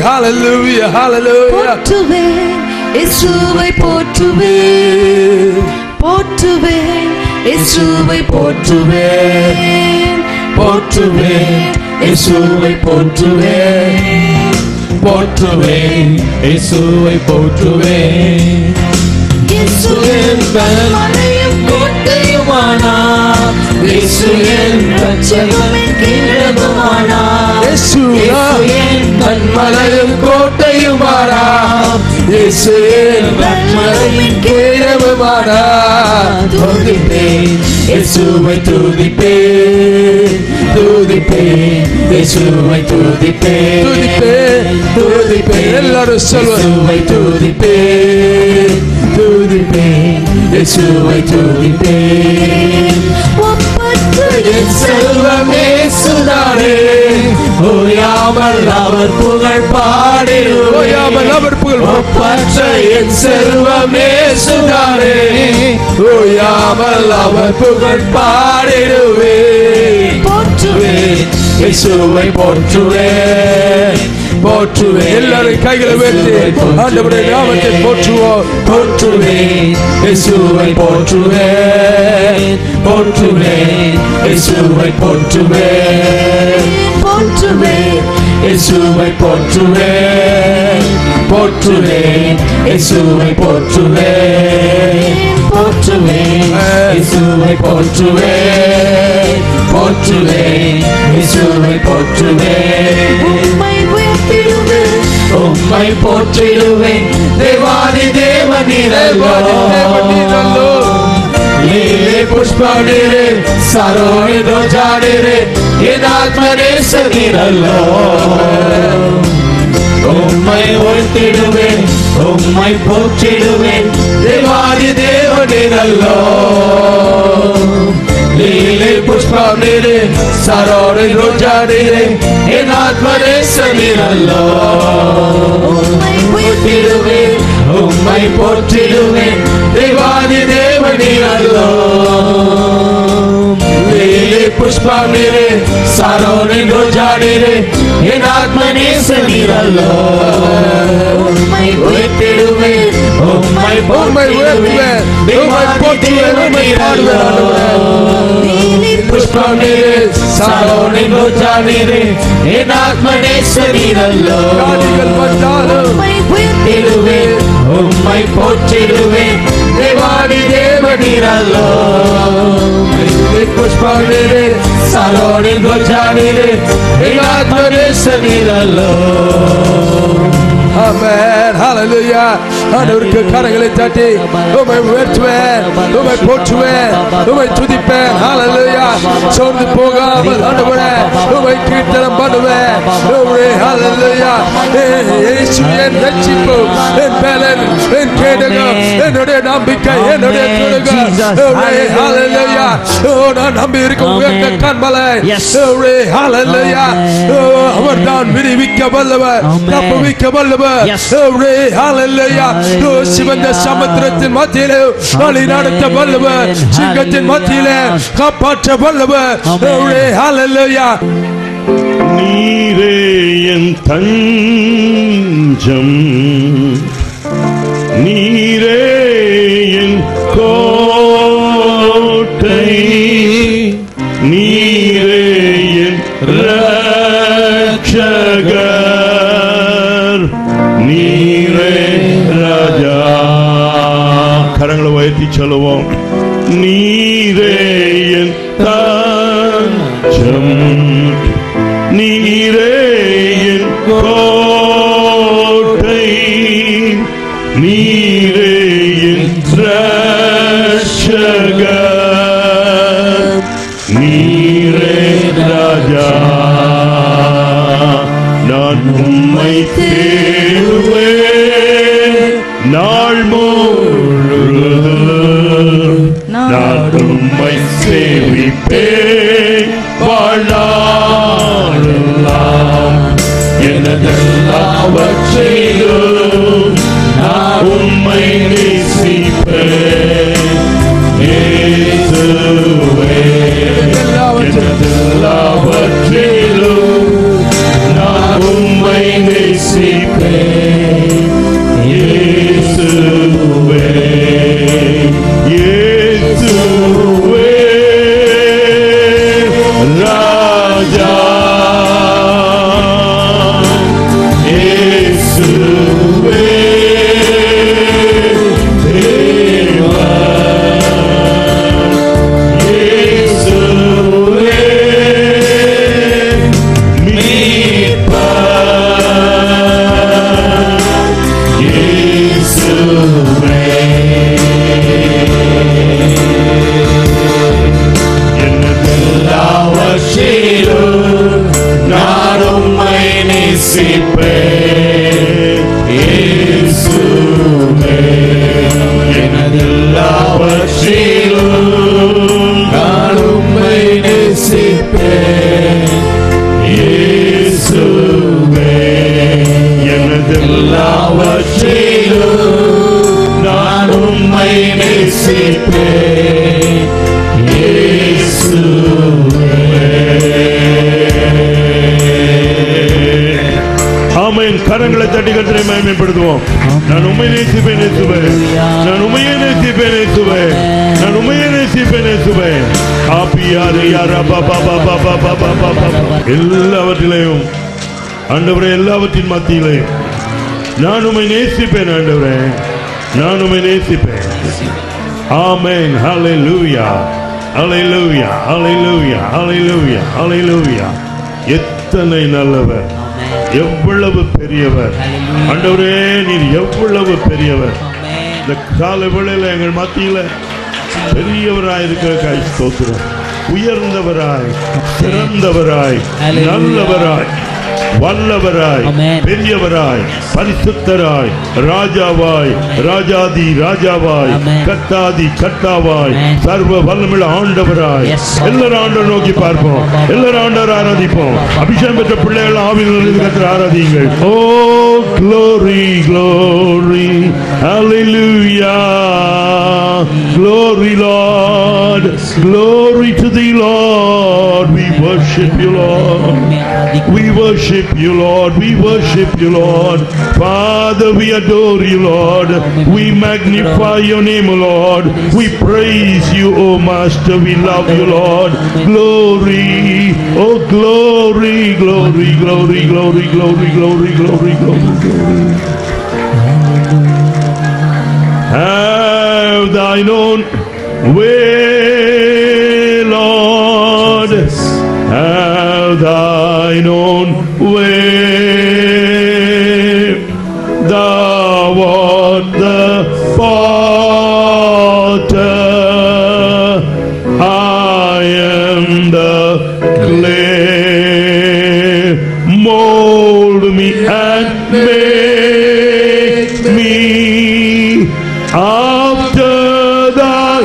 hallelujah, hallelujah. போற்றுவேன் இயேசுவை போற்றுவேன் போற்றுவேன் இயேசுவை போற்றுவேன் போற்றுவேன் இயேசுவை போற்றுவேன் போற்றுவேன் இயேசுவை போற்றுவேன் இயேசு என் மலையும் கோட்டையுமானார் இயேசு என் ரட்சகமும் கீழமுமானார் இயேசு என் கண்மலையும் கோட்டையுமானார் இயேசு என் கண்மலையும் கீழமுமானார் துதிப்பேன் இயேசுவை துதிப்பேன் துதிப்பேன் இயேசுவை துதிப்பேன் துதிப்பேன் துதிப்பேன் எல்லாரும் சொல்லுவை துதிப்பேன் துதிப்பேன் இயேசுவை துதிப்பேன் ஒப்பற்ற என் செல்வமே சுதாரே ஓயாமல் அவர் புகழ் பாடிடுவேன் ஓயாமல் அவர் புகழ் ஒப்பற்ற என் செல்வமே சுதாரே ஓயாமல் அவர் புகழ் பாடிடுவேன் போற்றுவேன் இயேசுவை போற்றுவேன் போற்றுவேன் எல்லாரும் கைகளை உயர்த்தி ஆண்டவருடைய நாமத்தை போற்றுவோம் போற்றுவேன் இயேசுவை போற்றுவேன் போற்றுவேன் இயேசுவை போற்றுவேன் போற்றுவேன் இயேசுவை போற்றுவேன் போற்றுவேன் இயேசுவை போற்றுவேன் போற்றுவேன் இயேசுவை போற்றுவேன் போற்றுவேன் இயேசுவை போற்றுவேன் உம்மை உயர்த்திடுவேன் உம்மை போற்றிடுவேன் தேவாதி தேவனிரல்லோ ಲೀಲೆ ಪುಷ್ಪಡಿರೆ ಸರೋಣಿದು ಜಾಡಿರೆ ಏನಾತ್ಮನೇ ಸದಿರಲ್ಲೋ உம்மை ஒழ்த்திடுவேன் உம்மை போற்றிடுவேன் தேவாதி தேவனிரல்லோ லீலை புஷ்பமிரு சரோடு ரோஜாடிரே என் ஆத்மரே சதிரல்லோ உம்மை போற்றிடுவேன் உம்மை போற்றிடுவேன் தேவாதி தேவனிரல்லோ லீலை புஷ்பமிரு சரோடு ரோஜாடிரே என் ஆத்மனே சதிரல்லோ உம்மை உயர்த்திடுவேன் உம்மை போற்றிடுவேன் உம்மை போற்றுவேன் உம்மை பாடுவேன் நீர் புஷ்பமிரு சரோடு ரோஜாடிரே என் ஆத்மனே சதிரல்லோ உம்மை உயர்த்தி போற்றிடுவேன் உம்மை போற்றிடுவேன் தேவாதி தேவனிரல்லோ புஷ்பமிரு சரோடு ரோஜாடிரே என் ஆத்மனே சதிரல்லோ ஆமென் ஹalleluya ஆண்டவருக்கு கரங்களை தட்டி உம்மை உயர்த்துவேன் உம்மை போற்றுவேன் உம்மை துதிப்பேன் ஹalleluya சோர்ந்து போகாமல் ஆண்டவரே உம்மை கீர்த்தனம் பண்ணுவேன் உம்மை ஹalleluya இயேசு என் ரட்சிப்பு என் பலன் என் கேடகம் என்னுடைய நம்பிக்கை என்னுடைய துருகம் உம்மை ஹalleluya ஓ நான் நம்பி இருக்கும் உயர்ந்த கண்மலை உம்மை ஹalleluya அவர் தான் விடுவிக்க வல்லவர் தப்புவிக்க வல்லவர் உம்மை ஹalleluya ஓ சிவந்த சமுத்திரத்தின் மத்தியிலே வழி நடத்த வல்லவர் சிங்கத்தின் மத்தியிலே காப்பாற்ற வல்லவர் உம்மை ஹalleluya நீரே என் தஞ்சம் நீரே என் கோட்டை நீரே என் ரட்சகர் நீரே ராஜா கரங்களை உயர்த்தி சொல்லுவோம் நீரே என் தஞ்சம் நீரே என் கோட்டை நீரே என் ரட்சகர் நீரே ராஜா நான் உம்மை தேடுவேன் நாள் முழுவதும் நான் உம்மை சேவிப்பேன் வாழ்நாளெல்லாம் எனதெல்லாவற்றையும் நான் உம்மை நேசிப்பேன் இயேசுவே எனதெல்லாவற்றிலும் நான் உம்மை நேசிப்பேன் நேசிப்பேன் இயேசுவே எனதெல்லாவற்றிலும் நான் உம்மை நேசிப்பேன் இயேசுவே எனதெல்லாவற்றிலும் நான் உம்மை நேசிப்பேன் இயேசுவே ஆமென் கரங்களை தட்டி கத்திரை மகிமைப்படுத்துவோம் நான் உண்மை நேசிப்பேன் நேசுவேன் நான் உண்மையை நேசிப்பேன் நேசுவேன் நான் உண்மையை நேசிப்பேன் நேசுவேன் ஆப்பியாரு யாரா பாபா பாபா பாபா பாபா பாபா எல்லாவற்றிலையும் ஆண்டவரே எல்லாவற்றின் மத்தியிலையும் நான் உண்மை நேசிப்பேன் ஆண்டவரே நான் உண்மை நேசிப்பேன் ஆமென் ஹalleluya ஹalleluya ஹalleluya ஹalleluya ஹalleluya எத்தனை நல்லவர் எவ்வளவு பெரியவர் ஆண்டவரே நீர் எவ்வளவு பெரியவர் இந்த கால வேளையில எங்கள் மத்தியில பெரியவராய் இருக்கிற ஸ்தோத்திரம் உயர்ந்தவராய் சிறந்தவராய் நல்லவராய் வல்லவராய் Amen. பெரியவராய் பரிசுத்தராய் ராஜாவாய் ராஜாதி ராஜாவாய் Amen. கத்தாதி கத்தாவாய் Amen. சர்வ வல்லமிழ ஆண்டவராய் Yes, Lord. எல்லாரும் ஆண்டவர் நோக்கி பார்ப்போம் எல்லாரும் ஆண்டவர் ஆராதிப்போம் அபிஷேகம் பெற்ற பிள்ளைகள் ஆவியில் கத்திர ஆராதிங்கள் ஓ glory glory hallelujah glory lord glory to the lord we worship you lord we worship you, Lord. We worship you, Lord. Father, we adore you, Lord. We magnify your name, O Lord. We praise you, O Master. We love you, Lord. Glory, oh glory, glory, glory, glory, glory, glory, glory, glory, glory. Have thine own way, Lord. Have thine own way. Thou art the potter. I am the clay. Mold me and make me after thy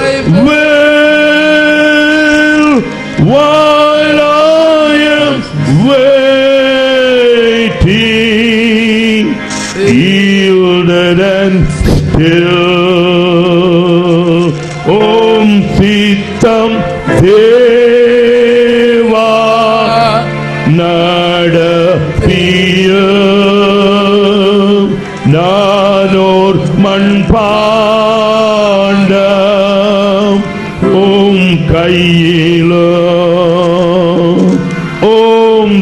will while I am waiting yielded and still om சித்தம் தேவா நடப்பிய நானோர் மண்பாண்டம் ஓம் கையிலோ ஓம்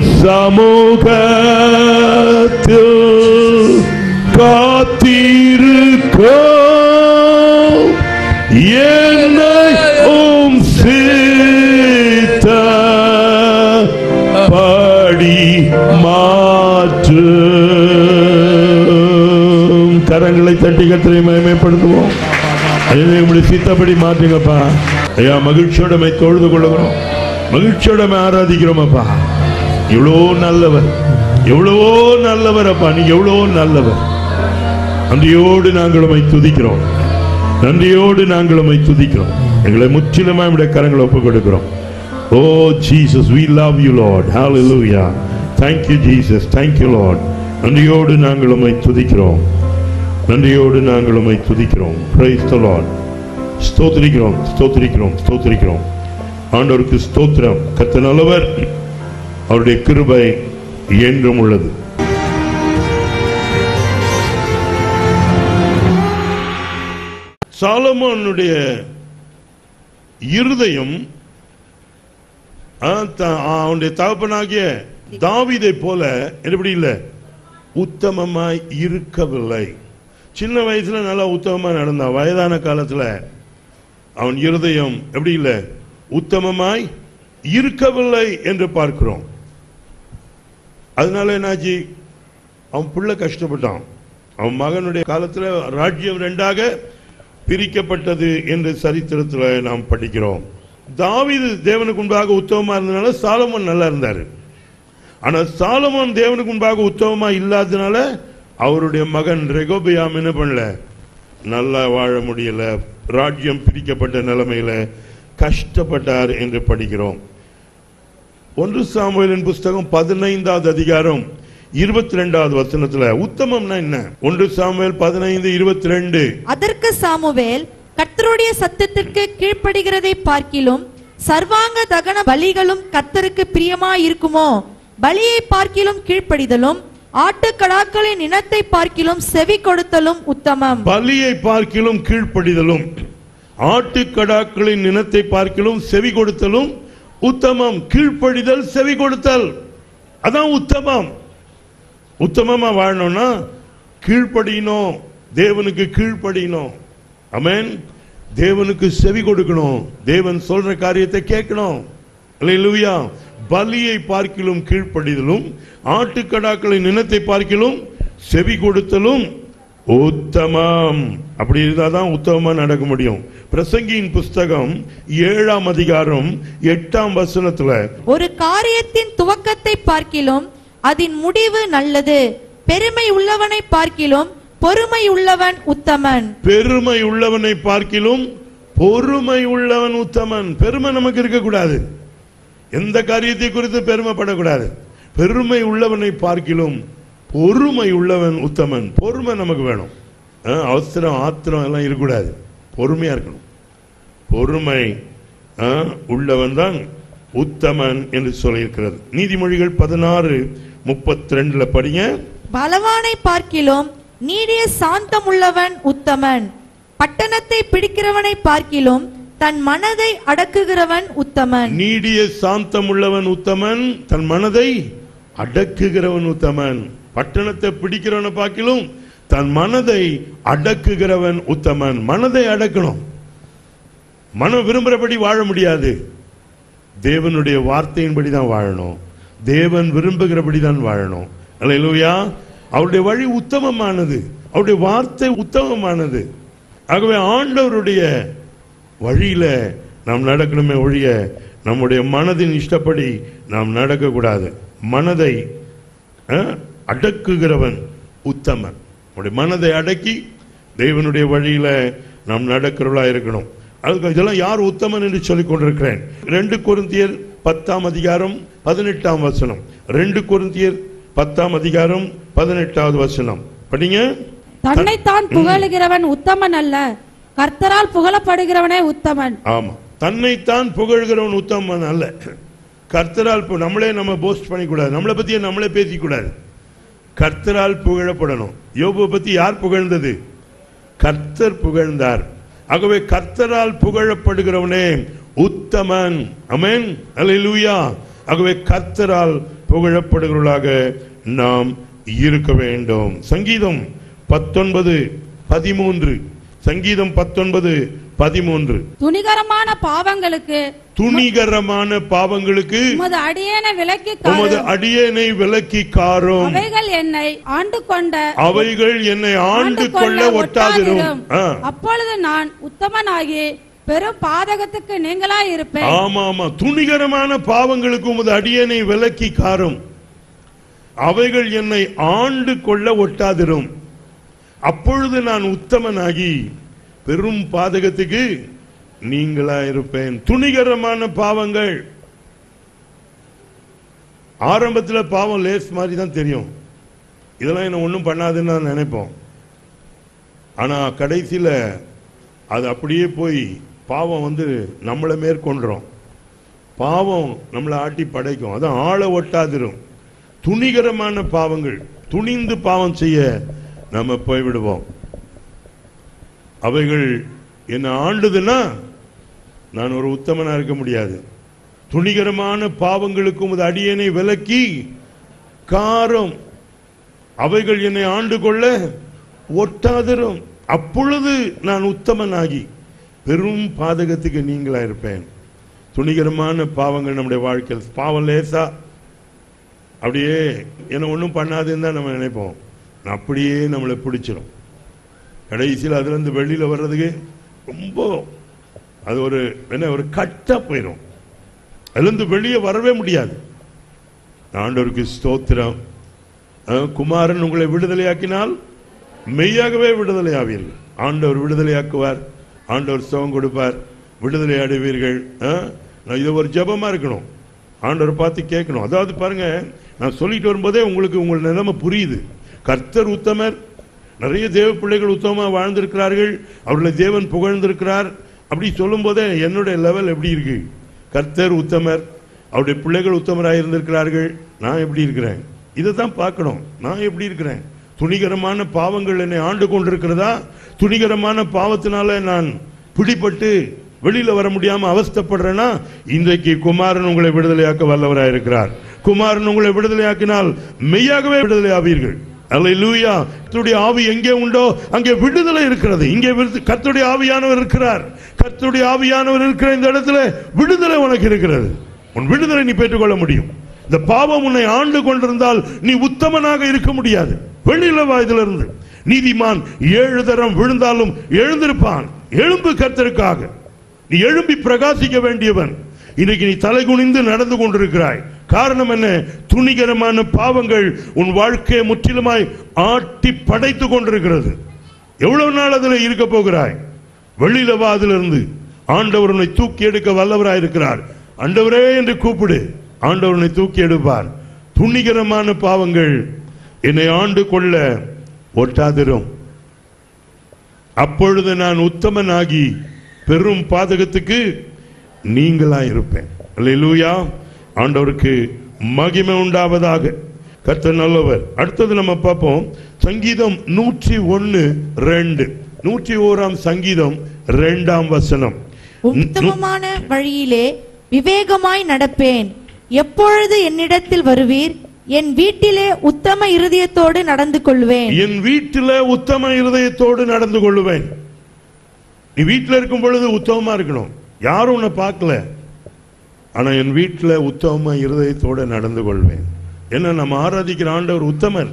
சமூகத்தில் காத்திருக்க என்னை ஓம் சித்த படி மாற்று கரங்களை தட்டி கத்திரை மகிமைப்படுத்துவோம் ஐயா உங்களுடைய சித்தப்படி மாற்றுங்கப்பா ஐயா மகிழ்ச்சியோட மை தொழுது கொள்ளுகிறோம் மகிழ்ச்சியோட மை ஆராதிக்கிறோம் அப்பா எவ்வளோ நல்லவர் எவ்வளவோ நல்லவர் அப்பா நீங்க எவ்வளவோ நல்லவர் நன்றியோடு நாங்கள் உம்மை துதிக்கிறோம் நன்றியோடு நாங்கள் உம்மை துதிக்கிறோம் எங்களை முற்றிலுமா நம்முடைய கரங்களை ஒப்புக் கொடுக்கிறோம் O Jesus we love you lord hallelujah thank you jesus thank you lord நன்றியோடு நாங்கள் உம்மை துதிக்கிறோம் நன்றியோடு நாங்கள் உம்மை துதிக்கிறோம் praise the lord ஸ்தோத்திரிக்கிறோம் ஸ்தோத்திரிக்கிறோம் ஸ்தோத்திரிக்கிறோம் ஆண்டவருக்கு ஸ்தோத்திரம் கத்த நல்லவர் அவருடைய கிருபை என்றும் உள்ளது சாலமோனுடைய இருதயம் ஆ, த- ஆ, அவனுடைய தகப்பனாகிய தாவீதை போல எப்படி இல்லை உத்தமமாய் இருக்கவில்லை சின்ன வயசுல நல்லா உத்தமமா நடந்தான் வயதான காலத்துல அவன் இருதயம் எப்படி இல்லை உத்தமமாய் இருக்கவில்லை என்று பார்க்கிறோம் அதனால என்னாச்சு அவன் பிள்ளை கஷ்டப்பட்டான் அவன் மகனுடைய காலத்துல ராஜ்யம் ரெண்டாக பிரிக்கப்பட்டது என்று சரித்திரத்தில் நாம் படிக்கிறோம் தாவீது தேவனுக்கு முன்பாக உத்தமமா இருந்தனால சாலமோன் நல்லா இருந்தாரு ஆனா சாலமோன் தேவனுக்கு முன்பாக உத்தமமா இல்லாததுனால அவருடைய மகன் ரெகோபியாம் என்ன பண்ணல நல்லா வாழ முடியல ராஜ்யம் பிரிக்கப்பட்ட நிலைமையில கஷ்டப்பட்டார் என்று படிக்கிறோம் ஒன்று சாமுவேலின் புஸ்தகம் பதினைந்தாவது அதிகாரம் இருபத்தி ரெண்டாவது வசனத்துல உத்தமம்னா என்ன ஒன்று சாமுவேல் பதினைந்து இருபத்தி ரெண்டு அதற்கு சாமுவேல் கர்த்தருடைய சத்தத்திற்கு கீழ்ப்படுகிறதை பார்க்கிலும் சர்வாங்க தகன பலிகளும் கர்த்தருக்கு பிரியமாயிருக்குமோ பலியை பார்க்கிலும் கீழ்ப்படிதலும் ஆட்டுக்கடாக்களின் இனத்தை பார்க்கிலும் செவி கொடுத்தலும் உத்தமம் பலியை பார்க்கிலும் கீழ்ப்படிதலும் ஆட்டுக்கடாக்களின் இனத்தை பார்க்கிலும் செவி கொடுத்தலும் உத்தமம் கீழ்ப்படிதல் செவி கொடுத்தல் அதான் உத்தமம் உத்தமமா வாழணும்னா கீழ்ப்படியணும் தேவனுக்கு கீழ்ப்படியணும் அமேன் தேவனுக்கு செவி கொடுக்கணும் தேவன் சொல்ற காரியத்தை கேட்கணும் அல்லேலூயா பலியை பார்க்கிலும் கீழ்ப்படிதலும் ஆட்டுக்கடாக்களின் இனத்தை பார்க்கிலும் செவி கொடுத்தலும் உத்தமம் அப்படி இருந்தாதான் உத்தமமா நடக்க முடியும் பிரசங்கியின் புஸ்தகம் ஏழாம் அதிகாரம் எட்டாம் வசனத்துல ஒரு காரியத்தின் துவக்கத்தை பார்க்கிலும் அதன் முடிவு நல்லது பெருமை உள்ளவனை பார்க்கிலும் பொறுமை உள்ளவன் உத்தமன் பெருமை உள்ளவனை பார்க்கிலும் பொறுமை உள்ளவன் உத்தமன் பெருமை நமக்கு இருக்கக்கூடாது எந்த காரியத்தை குறித்து பெருமைப்படக்கூடாது பெருமை உள்ளவனை பார்க்கிலும் பொறுமை உள்ளவன் உத்தமன் பொறுமை நமக்கு வேணும் அஹ், அவசரம் ஆத்திரம் எல்லாம் இருக்கக்கூடாது பொறுமையா இருக்கணும் பொறுமை அஹ், உள்ளவன் தான் உத்தமன் என்று சொல்லியிருக்கிறது நீதிமொழிகள் பதினாறு முப்பத்தி ரெண்டுல படிங்க பலவானை பார்க்கிலும் நீடிய சாந்தம் உள்ளவன் உத்தமன் பட்டணத்தை பிடிக்கிறவனை பார்க்கிலும் தன் மனதை அடக்குகிறவன் உத்தமன் நீடிய சாந்தம் உள்ளவன் உத்தமன் தன் மனதை அடக்குகிறவன் உத்தமன் பட்டணத்தை பிடிக்கிறவனை பார்க்கிலும் தன் மனதை அடக்குகிறவன் உத்தமன் மனதை அடக்கணும் மனம் விரும்புறபடி வாழ முடியாது தேவனுடைய வார்த்தையின்படி தான் வாழணும் தேவன் விரும்புகிறபடி தான் வாழணும் அல்லேலூயா அவருடைய வழி உத்தமமானது அவருடைய வார்த்தை உத்தமமானது ஆகவே ஆண்டவருடைய வழியில நாம் நடக்கணுமே ஒழிய நம்முடைய மனதின் இஷ்டப்படி நாம் நடக்கக்கூடாது மனதை அஹ், அடக்குகிறவன் உத்தமன் நம்முடைய மனதை அடக்கி தேவனுடைய வழியில நாம் நடக்கிறவர்களா இருக்கணும் அதுக்கு இதெல்லாம் யார் உத்தமன் என்று சொல்லிக் கொண்டிருக்கிறேன் ரெண்டு கொரிந்தியர் பத்தாம் அதிகாரம் பதினெட்டாம் வசனம் ரெண்டு கொரிந்தியர் பத்தாம் அதிகாரம் பதினெட்டாவது வசனம் படிங்க தன்னைத்தான் புகழுகிறவன் உத்தமன் அல்ல கர்த்தரால் புகழப்படுகிறவனே உத்தமன் ஆமா தன்னைத்தான் புகழ்கிறவன் உத்தமன் அல்ல கர்த்தரால் பு- நம்மளே நம்ம போஸ்ட் பண்ணிக்கூடாது நம்மளை பத்தியே நம்மளே பேசிக்கூடாது கர்த்தரால் புகழப்படணும் யோபுவை பத்தி யார் புகழ்ந்தது கர்த்தர் புகழ்ந்தார் ஆகவே கர்த்தரால் புகழப்படுகிறவனே உத்தமன் அமேன் அல்லேலூயா ஆகவே கர்த்தரால் புகழப்படுகிறவர்களாக நாம் இருக்க வேண்டும் சங்கீதம் பத்தொன்பது பதிமூன்று சங்கீதம் பத்தொன்பது பதிமூன்று துணிகரமான பாவங்களுக்கு துணிகரமான பாவங்களுக்கு உமது அடியேன விலக்கி உமது காரும். அடியேனை விலக்கி காரும் அவைகள் என்னை ஆண்டு கொண்ட அவைகள் என்னை ஆண்டு கொள்ள ஒட்டாதிரும் ஆ. அப்பொழுது நான் உத்தமனாகி பெரும் பாதகத்துக்கு நீங்களாய் இருப்பேன் ஆமா ஆமா துணிகரமான பாவங்களுக்கு உமது அடியேனை விலக்கி காரும் அவைகள் என்னை ஆண்டு கொள்ள ஒட்டாதிரும் அப்பொழுது நான் உத்தமனாகி பெரும் பாதகத்துக்கு நீங்களா இருப்பேன் துணிகரமான பாவங்கள் ஆரம்பத்துல பாவம் லேஸ் மாதிரி தான் தெரியும் இதெல்லாம் என்ன ஒன்றும் பண்ணாதுன்னு நான் நினைப்போம் ஆனா கடைசியில அது அப்படியே போய் பாவம் வந்து நம்மளை மேற்கொண்டுரும் பாவம் நம்மளை ஆட்டி படைக்கும் அதான் ஆளை ஒட்டாதிரும் துணிகரமான பாவங்கள் துணிந்து பாவம் செய்ய நம்ம போய்விடுவோம் அவைகள் என்ன ஆண்டுதுன்னா நான் ஒரு உத்தமனா இருக்க முடியாது துணிகரமான பாவங்களுக்கு உமது அடியேனை விலக்கி காரம் அவைகள் என்னை ஆண்டு கொள்ள ஒட்டாதிரும் அப்பொழுது நான் உத்தமனாகி பெரும் பாதகத்துக்கு நீங்களா இருப்பேன் துணிகரமான பாவங்கள் நம்முடைய வாழ்க்கையில் பாவம் லேசா அப்படியே என்ன ஒன்றும் பண்ணாதுன்னு தான் நம்ம நினைப்போம் அப்படியே நம்மளை பிடிச்சிரும் கடைசியில் அதுலேருந்து வெளியில் வர்றதுக்கு ரொம்ப அது ஒரு என்ன ஒரு கட்டா போயிடும் அதுலேருந்து வெளியே வரவே முடியாது ஆண்டவருக்கு ஸ்தோத்திரம் அஹ், குமாரன் உங்களை விடுதலையாக்கினால் மெய்யாகவே விடுதலையாவீர்கள் ஆண்டவர் விடுதலையாக்குவார் ஆண்டவர் சுகம் கொடுப்பார் விடுதலை அடைவீர்கள் அஹ், நான் இது ஒரு ஜெபமா இருக்கணும் ஆண்டவர் பார்த்து கேட்கணும் அதாவது பாருங்க நான் சொல்லிட்டு வரும்போதே உங்களுக்கு உங்கள் நிலைமை புரியுது கர்த்தர் உத்தமர் நிறைய தேவ பிள்ளைகள் உத்தமமா வாழ்ந்திருக்கிறார்கள் அவர்களை தேவன் புகழ்ந்திருக்கிறார் அப்படி சொல்லும் போதே என்னுடைய லெவல் எப்படி இருக்கு கர்த்தர் உத்தமர் அவருடைய பிள்ளைகள் உத்தமராக இருந்திருக்கிறார்கள் நான் எப்படி இருக்கிறேன் இதை தான் பார்க்கணும் நான் எப்படி இருக்கிறேன் துணிகரமான பாவங்கள் என்னை ஆண்டு கொண்டிருக்கிறதா துணிகரமான பாவத்தினால நான் பிடிபட்டு வெளியில வர முடியாம அவஸ்தைப்படுறேன்னா இன்றைக்கு குமாரன் உங்களை விடுதலையாக்க வல்லவராய் இருக்கிறார் குமாரன் உங்களை விடுதலையாக்கினால் மெய்யாகவே விடுதலை ஆவீர்கள் அல்லேலூயா கர்த்தருடைய ஆவி எங்கே உண்டோ அங்கே விடுதலை இருக்கிறது இங்கே விடுத- கர்த்தருடைய ஆவியானவர் இருக்கிறார் கர்த்தருடைய ஆவியானவர் இருக்கிற இந்த இடத்துல விடுதலை உனக்கு இருக்கிறது உன் விடுதலை நீ பெற்றுக்கொள்ள முடியும் இந்த பாவம் உன்னை ஆண்டு கொண்டிருந்தால் நீ உத்தமனாக இருக்க முடியாது வெளியில வா இதுல இருந்து நீதிமான் ஏழு தரம் விழுந்தாலும் எழுந்திருப்பான் எழும்பு கர்த்தருக்காக நீ எழும்பி பிரகாசிக்க வேண்டியவன் இன்னைக்கு நீ தலை குனிந்து நடந்து கொண்டிருக்கிறாய் காரணம் என்ன துணிகரமான பாவங்கள் உன் வாழ்க்கையை முற்றிலுமாய் ஆட்டி படைத்து கொண்டிருக்கிறது எவ்வளவு நாள் அதுல இருக்க போகிறாய் வெளியில வா அதிலிருந்து ஆண்டவர் உன்னை தூக்கி எடுக்க வல்லவராய் இருக்கிறார் ஆண்டவரே என்று கூப்பிடு ஆண்டவர் உன்னை தூக்கி எடுப்பார் துணிகரமான பாவங்கள் என்னை ஆண்டு கொள்ள ஒட்டாதிரும் அப்பொழுது நான் உத்தமனாகி பெரும் பாதகத்துக்கு நீங்களா இருப்பேன் அல்லேலூயா ஆண்டவருக்கு மகிமை உண்டாவதாக கர்த்தர் நல்லவர் அடுத்தது நம்ம பார்ப்போம் சங்கீதம் நூற்றி ஒன்னு ரெண்டு நூற்றி ஓராம் சங்கீதம் ரெண்டாம் வசனம் உத்தமமான வழியிலே விவேகமாய் நடப்பேன் எப்பொழுது என்னிடத்தில் வருவீர் என் வீட்டிலே உத்தம இருதயத்தோடு நடந்து கொள்வேன் என் வீட்டில உத்தம இருதயத்தோடு நடந்து கொள்ளுவேன் நீ வீட்டில் இருக்கும் பொழுது உத்தமமா இருக்கணும் யாரும் உன்னை பார்க்கல ஆனா என் வீட்டில் உத்தம இருதயத்தோடு நடந்து கொள்வேன் என்ன நம்ம ஆராதிக்கிற ஆண்டவர் உத்தமர்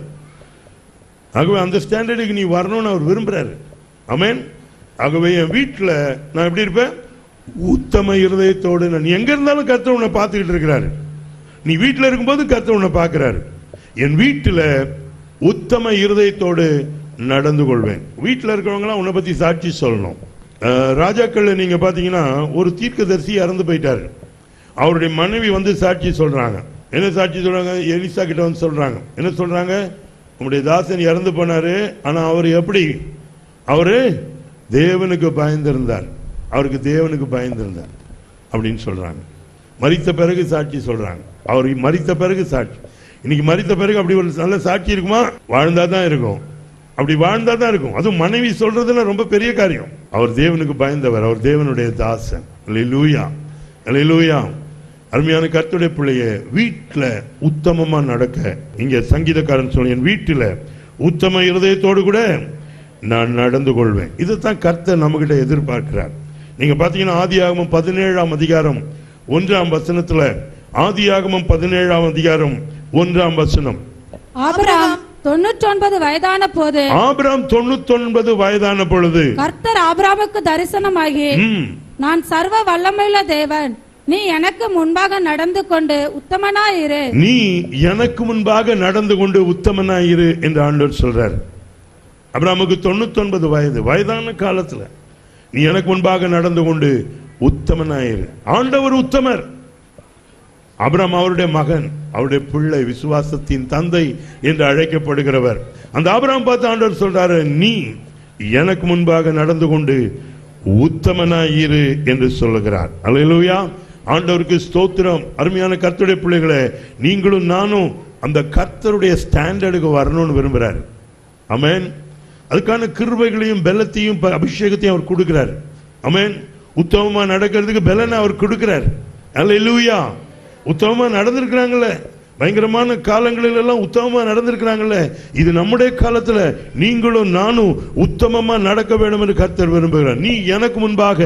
ஆகவே அந்த ஸ்டாண்டர்டுக்கு நீ வரணும்னு அவர் விரும்புறாரு ஆமென் ஆகவே என் வீட்டில் நான் எப்படி இருப்பேன் உத்தம இருதயத்தோடு நான் நீ எங்க இருந்தாலும் கர்த்தர் உன்னை பார்த்துக்கிட்டு இருக்கிறாரு நீ வீட்டில் இருக்கும்போது கர்த்தர் உன்னை பார்க்கிறாரு என் வீட்டில் உத்தம இருதயத்தோடு நடந்து கொள்வேன் வீட்டில் இருக்கிறவங்களாம் உன்னை பத்தி சாட்சி சொல்லணும் அஹ், ராஜாக்கள்ல நீங்க பாத்தீங்கன்னா ஒரு தீர்க்கதரிசி இறந்து போயிட்டாரு அவருடைய மனைவி வந்து சாட்சி சொல்றாங்க என்ன சாட்சி சொல்றாங்க எலிசா கிட்ட வந்து சொல்றாங்க என்ன சொல்றாங்க உங்களுடைய தாசன் இறந்து போனாரு ஆனா அவர் எப்படி அவரு தேவனுக்கு பயந்திருந்தார் அவருக்கு தேவனுக்கு பயந்திருந்தார் அப்படின்னு சொல்றாங்க மரித்த பிறகு சாட்சி சொல்றாங்க அவர் மரித்த பிறகு சாட்சி இன்னைக்கு மரித்த பிறகு அப்படி ஒரு நல்ல சாட்சி இருக்குமா வாழ்ந்தா தான் இருக்கும் அப்படி வாழ்ந்தா தான் இருக்கும் அதுவும் மனைவி சொல்றதுல ரொம்ப பெரிய காரியம் அவர் தேவனுக்கு பயந்தவர் அவர் தேவனுடைய தாசன் அல்லேலூயா அல்லேலூயா அருமையான கர்த்தருடைய பிள்ளைய வீட்டில் உத்தமமா நடக்க இங்க சங்கீதக்காரன் சொன்ன என் வீட்டில் உத்தம இருதயத்தோடு கூட நான் நடந்து கொள்வேன் இதுதான் கர்த்தர் நம்மகிட்ட எதிர்பார்க்கிறார் நீங்க பாத்தீங்கன்னா ஆதியாகமம் பதினேழாம் அதிகாரம் ஒன்றாம் வசனத்துல ஆதியாகமம் பதினேழாம் அதிகாரம் ஒன்றாம் வசனம் ஆபிரகாம் தொண்ணூற்றொன்பது வயதான போது ஆபிராம் தொண்ணூத்தொன்பது வயதான பொழுது கர்த்தர் ஆபிரகாமுக்கு தரிசனமாகி ம், நான் சர்வ வல்லமையுள்ள தேவன் நீ எனக்கு முன்பாக நடந்து கொண்டு உத்தமனாயிரு நீ எனக்கு முன்பாக நடந்து கொண்டு உத்தமனாயிரு என்று ஆண்டவர் சொல்றார் அபிராமுக்கு தொண்ணூத்தொன்பது வயது வயதான காலத்துல நீ எனக்கு முன்பாக நடந்து கொண்டு உத்தமனாயிரு ஆண்டவர் உத்தமர் அபிராம் அவருடைய மகன் அவருடைய பிள்ளை விசுவாசத்தின் தந்தை என்று அழைக்கப்படுகிறவர் அந்த ஆபிராம் பார்த்து ஆண்டவர் சொல்றாரு நீ எனக்கு முன்பாக நடந்து கொண்டு உத்தமனாயிரு என்று சொல்லுகிறார் அல்லேலூயா ஆண்டவருக்கு ஸ்தோத்திரம் அருமையான கர்த்தருடைய பிள்ளைகளே நீங்களும் நானும் அந்த கர்த்தருடைய ஸ்டாண்டர்டுக்கு வரணும்னு விரும்புறார் அமேன் அதுக்கான கிருபைகளையும் பெலத்தையும் ப- அபிஷேகத்தையும் அவர் கொடுக்கிறார் அமேன் உத்தமமா நடக்கிறதுக்கு பெலனை அவர் கொடுக்கிறார் அல்லேலூயா உத்தமமா நடந்திருக்கிறாங்கல்ல பயங்கரமான காலங்களில் எல்லாம் உத்தமமா நடந்திருக்கிறாங்கல்ல இது நம்முடைய காலத்துல நீங்களும் நானும் உத்தமமா நடக்க வேண்டும் என்று கர்த்தர் விரும்புகிறார் நீ எனக்கு முன்பாக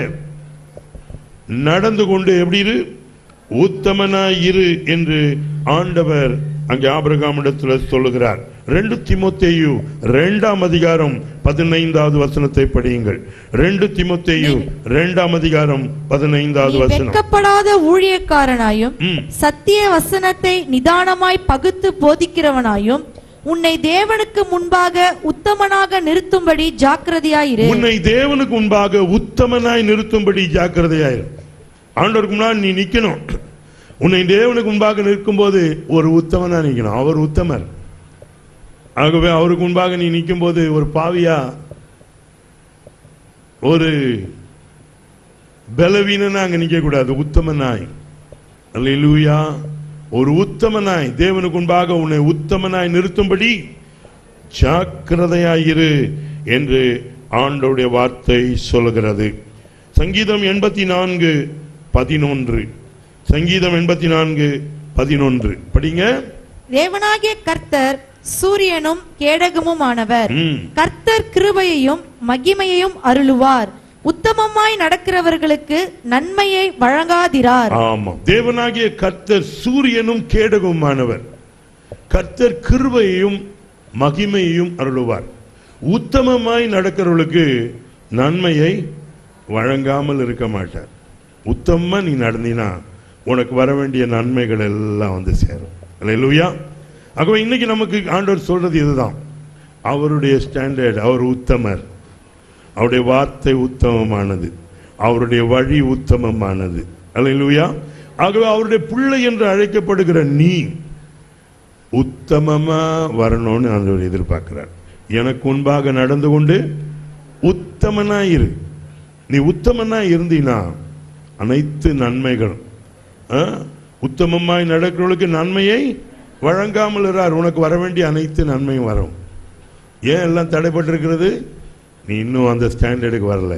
நடந்து கொண்டு எப்படி இரு உத்தமனாய் இரு என்று ஆண்டவர் அங்கே ஆபிரகாமிடத்தில் சொல்லுகிறார் ரெண்டு திமுத்தேயு ரெண்டாம் அதிகாரம் பதினைந்தாவது வசனத்தை படியுங்கள் ரெண்டு திமுத்தேயு ரெண்டாம் அதிகாரம் பதினைந்தாவது நீ வசனம் வெட்கப்படாத ஊழியக்காரனாயும் ம். சத்திய வசனத்தை நிதானமாய் பகுத்து போதிக்கிறவனாயும் உன்னை தேவனுக்கு முன்பாக உத்தமனாக நிறுத்தும்படி ஜாக்கிரதையாயிரு உன்னை தேவனுக்கு முன்பாக உத்தமனாய் நிறுத்தும்படி ஜாக்கிரதையாயிரு ஆண்டவருக்கு முன்னாடி நீ நிக்கணும் உன்னை தேவனுக்கு முன்பாக நிற்கும்போது ஒரு உத்தமனா நிக்கணும் அவர் உத்தமர் ஆகவே அவருக்கு முன்பாக நீ நிக்கும்போது ஒரு பாவியா ஒரு பலவீனனா அங்க நிக்க கூடாது உத்தமனாய் அல்லேலூயா ஒரு உத்தமனாய் தேவனுக்கு முன்பாக உன்னை உத்தமனாய் நிறுத்தும்படி ஜாக்கிரதையாயிரு என்று ஆண்டோடைய வார்த்தை சொல்கிறது சங்கீதம் எண்பத்தி நான்கு பதினொன்று சங்கீதம் எண்பத்தி நான்கு பதினொன்று படிங்க தேவனாகிய கர்த்தர் சூரியனும் கேடகமும் ஆனவர் ம். கர்த்தர் கிருபையையும் மகிமையையும் அருளுவார் உத்தமமாய் நடக்கிறவர்களுக்கு நன்மையை வழங்காதிரார் ஆமா தேவனாகிய கர்த்தர் சூரியனும் கேடகமானவர் கர்த்தர் கிருபையையும் மகிமையையும் அருளுவார் உத்தமமாய் நடக்கிறவர்களுக்கு நன்மையை வழங்காமல் இருக்க மாட்டார் உத்தமமா நீ நடந்தினா உனக்கு வர வேண்டிய நன்மைகள் எல்லாம் வந்து சேரும் அல்லேலூயா ஆகவே இன்னைக்கு நமக்கு ஆண்டவர் சொல்றது இதுதான் அவருடைய ஸ்டாண்டர்ட் அவர் உத்தமர் அவருடைய வார்த்தை உத்தமமானது அவருடைய வழி உத்தமமானது அல்லேலூயா ஆகவே அவருடைய பிள்ளை என்று அழைக்கப்படுகிற நீ உத்தமமா வரணும்னு ஆண்டவர் எதிர்பார்க்கிறார் எனக்கு முன்பாக நடந்து கொண்டு உத்தமனா இரு நீ உத்தமனா இருந்தீனா அனைத்து நன்மைகளும் ஆ? உத்தமமாய் நடக்கிறவர்களுக்கு நன்மையை வழங்காமல் இரார் உனக்கு வர வேண்டிய அனைத்து நன்மையும் வரும் ஏன் எல்லாம் தடைப்பட்டிருக்கிறது நீ இன்னும் அந்த ஸ்டாண்டர்டுக்கு வரல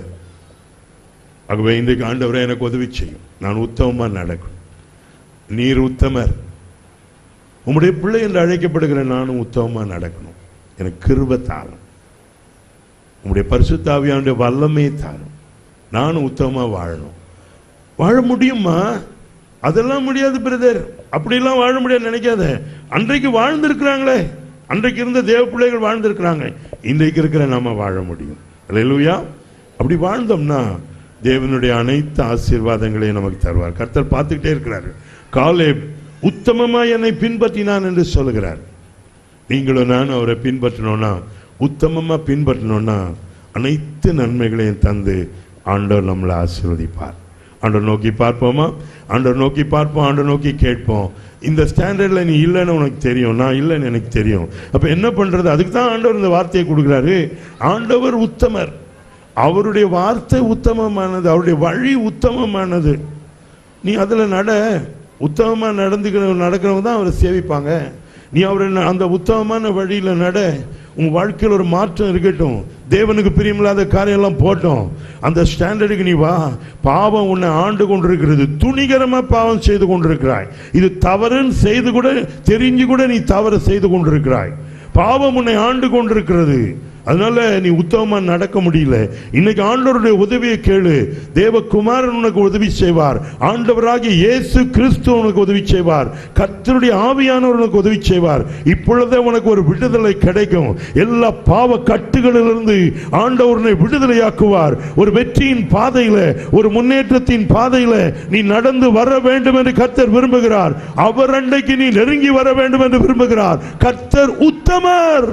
ஆகவே இன்றைக்கு ஆண்டவரே எனக்கு உதவி செய்யும் நான் உத்தமமா நடக்கும் நீர் உத்தமர் உம்முடைய பிள்ளை என்று அழைக்கப்படுகிற நானும் உத்தமமா நடக்கணும் எனக்கு கிருப தாரும் உம்முடைய பரிசுத்தாவியானுடைய வல்லமே தாரும் நானும் உத்தமமா வாழணும் வாழ முடியுமா அதெல்லாம் முடியாது பிரதர் அப்படியெல்லாம் வாழ முடியாது நினைக்காத அன்றைக்கு வாழ்ந்திருக்கிறாங்களே அன்றைக்கு இருந்த தேவ பிள்ளைகள் வாழ்ந்திருக்கிறாங்க இன்றைக்கு இருக்கிற நாம வாழ முடியும் அல்லேலூயா அப்படி வாழ்ந்தோம்னா தேவனுடைய அனைத்து ஆசீர்வாதங்களையும் நமக்கு தருவார் கர்த்தர் பார்த்துக்கிட்டே இருக்கிறாரு காலே உத்தமமா என்னை பின்பற்றினான் என்று சொல்லுகிறார் நீங்களும் நான் அவரை பின்பற்றணும்னா உத்தமமா பின்பற்றணும்னா அனைத்து நன்மைகளையும் தந்து ஆண்டவர் நம்மளை ஆசீர்வதிப்பார் ஆண்டவர் நோக்கி பார்ப்போமா ஆண்டவர் நோக்கி பார்ப்போம் ஆண்டவர் நோக்கி கேட்போம் இந்த ஸ்டாண்டர்ட்ல நீ இல்லைன்னு உனக்கு தெரியும் நான் இல்லைன்னு எனக்கு தெரியும் அப்ப என்ன பண்றது அதுக்கு தான் ஆண்டவர் இந்த வார்த்தையை கொடுக்குறாரு ஆண்டவர் உத்தமர் அவருடைய வார்த்தை உத்தமமானது அவருடைய வழி உத்தமமானது நீ அதில் நட உத்தமமா நடந்துக்கிற நடக்கிறவங்க தான் அவரை சேவிப்பாங்க நீ அவரை ந- அந்த உத்தமமான வழியில நட உன் வாழ்க்கையில் ஒரு மாற்றம் இருக்கட்டும் தேவனுக்கு பிரியமில்லாத காரியம் எல்லாம் போட்டோம் அந்த ஸ்டாண்டர்டுக்கு நீ வா பாவம் உன்னை ஆண்டு கொண்டிருக்கிறது துணிகரமா பாவம் செய்து கொண்டிருக்கிறாய் இது தவறுன்னு செய்து கூட தெரிஞ்சு கூட நீ தவறு செய்து கொண்டிருக்கிறாய் பாவம் உன்னை ஆண்டு கொண்டிருக்கிறது அதனால நீ உத்தமமா நடக்க முடியல இன்னைக்கு ஆண்டவருடைய உதவியை கேளு தேவகுமாரன் உனக்கு உதவி செய்வார் ஆண்டவராகிய இயேசு கிறிஸ்து உனக்கு உதவி செய்வார் கர்த்தருடைய ஆவியானவர் உனக்கு உதவி செய்வார் இப்பொழுதே உனக்கு ஒரு விடுதலை கிடைக்கும் எல்லா பாவ கட்டுகளிலிருந்து ஆண்டவர் உன்னை விடுதலையாக்குவார் ஒரு வெற்றியின் பாதையில ஒரு முன்னேற்றத்தின் பாதையில நீ நடந்து வர வேண்டும் என்று கர்த்தர் விரும்புகிறார் அவர் அன்றைக்கு நீ நெருங்கி வர வேண்டும் என்று விரும்புகிறார் கர்த்தர் உத்தமர்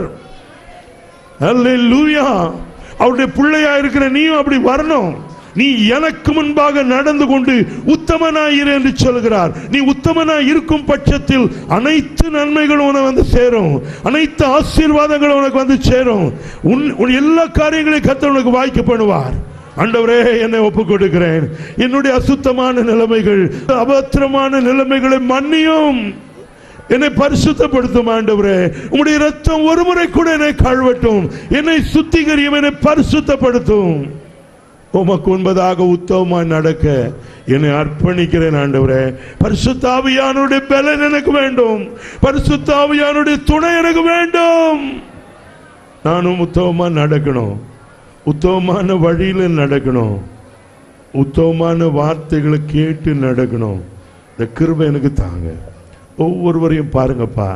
அல்லேலூயா அவருடைய பிள்ளையா இருக்கிற நீயும் அப்படி வரணும் நீ எனக்கு முன்பாக நடந்து கொண்டு உத்தமனாயிரு என்று சொல்கிறார் நீ உத்தமனாய் இருக்கும் பட்சத்தில் அனைத்து நன்மைகளும் உனக்கு வந்து சேரும் அனைத்து ஆசீர்வாதங்களும் உனக்கு வந்து சேரும் உன் உன் எல்லா காரியங்களையும் கர்த்தர் உனக்கு வாய்க்க பண்ணுவார் ஆண்டவரே என்னை ஒப்புக் கொடுக்கிறேன் என்னுடைய அசுத்தமான நிலைமைகள் அபத்திரமான நிலைமைகளை மன்னியும் என்னை பரிசுத்தப்படுத்தும் ஆண்டவரே உம்முடைய ரத்தம் ஒரு முறை கூட என்னை கழுவட்டும் என்னை சுத்திகரியும் என்னை பரிசுத்தப்படுத்தும் உமக்கு உண்பதாக உத்தமமாய் நடக்க என்னை அர்ப்பணிக்கிறேன் ஆண்டவரே பரிசுத்தாவியானுடைய பலன் எனக்கு வேண்டும் பரிசுத்தாவியானுடைய துணை எனக்கு வேண்டும் நானும் உத்தமமா நடக்கணும் உத்தமமான வழியில நடக்கணும் உத்தமமான வார்த்தைகளை கேட்டு நடக்கணும் இந்த கிருபை எனக்கு தாங்க ஒவ்வொருவரையும் பாருங்கப்பா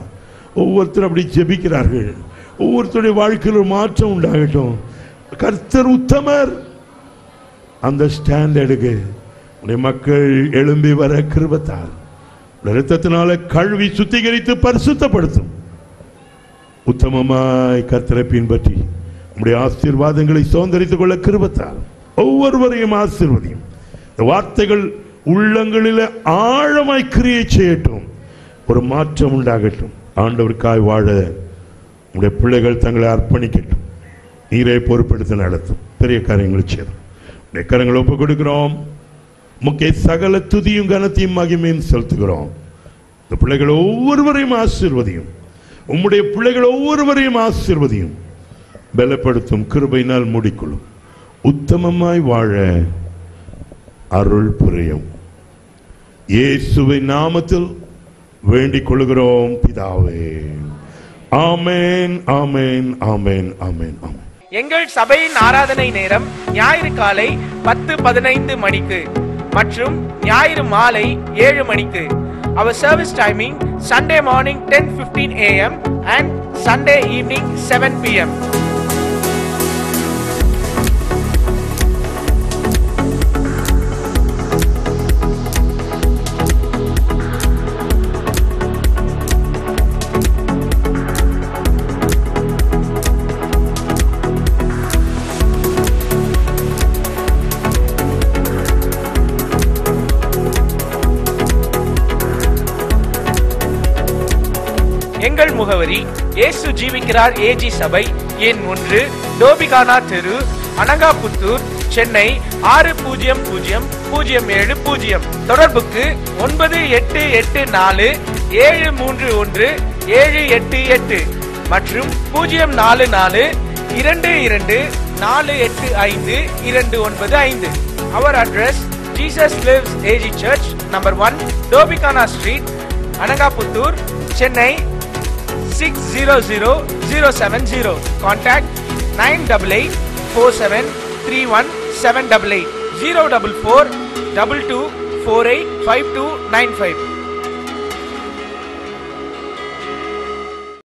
ஒவ்வொருத்தரும் அப்படி ஜெபிக்கிறார்கள் ஒவ்வொருத்தருடைய வாழ்க்கையில் ஒரு மாற்றம் உண்டாகட்டும் கர்த்தர் உத்தமர் அந்த ஸ்டாண்ட் எடுக்கு உடைய மக்கள் எழும்பி வர கிருபத்தார் உடைய இரத்தத்தினால கழுவி சுத்திகரித்து பரிசுத்தப்படுத்தும் உத்தமமாய் கர்த்தரை பின்பற்றி உடைய ஆசீர்வாதங்களை சுதந்திரித்துக் கொள்ள கிருபத்தார் ஒவ்வொருவரையும் ஆசீர்வதியும் இந்த வார்த்தைகள் உள்ளங்களில் ஆழமாய் கிரியை செய்யட்டும் ஒரு மாற்றம் உண்டாகட்டும் ஆண்டவருக்காய் வாழ உடைய பிள்ளைகள் தங்களை அர்ப்பணிக்கட்டும் நீரை பொறுப்பெடுத்து நடத்தும் பெரிய காரியங்களை செய்யும் உடைய கரங்களை ஒப்புக் கொடுக்கிறோம் முக்கிய சகல துதியும் கனத்தையும் மகிமையும் செலுத்துகிறோம் இந்த பிள்ளைகள் ஒவ்வொருவரையும் ஆசீர்வதியும் உம்முடைய பிள்ளைகள் ஒவ்வொருவரையும் ஆசீர்வதியும் பலப்படுத்தும் கிருபையினால் மூடிக்கொள்ளும் உத்தமமாய் வாழ அருள் புரியும் இயேசுவின் நாமத்தில் வேண்டிக் கொள்கிறோம் பிதாவே ஆமென் ஆமென் ஆமென் ஆமென் ஆமென் எங்கள் சபையின் ஆராதனை நேரம் ஞாயிறு காலை பத்து பதினைந்து மணிக்கு மற்றும் ஞாயிறு மாலை ஏழு மணிக்கு our service timing Sunday morning ten fifteen AM and Sunday evening seven PM எங்கள் முகவரி இயேசு ஜீவிக்கிறார் ஏஜி சபை எண் ஒன்று டோபிகானா தெரு அனங்காபுத்தூர் சென்னை ஆறு பூஜ்ஜியம் பூஜ்ஜியம் பூஜ்ஜியம் ஏழு பூஜ்ஜியம் தொடர்புக்கு ஒன்பது எட்டு எட்டு நாலு ஏழு மூன்று ஒன்று ஏழு எட்டு எட்டு மற்றும் பூஜ்ஜியம் நாலு நாலு இரண்டு இரண்டு நாலு எட்டு ஐந்து இரண்டு ஒன்பது ஐந்து our address Jesus lives AG church number one Dhobikhana street Anakaputhur Chennai six zero zero zero seven zero contact nine double eight four seven three one seven double eight zero double four double two four eight five two nine five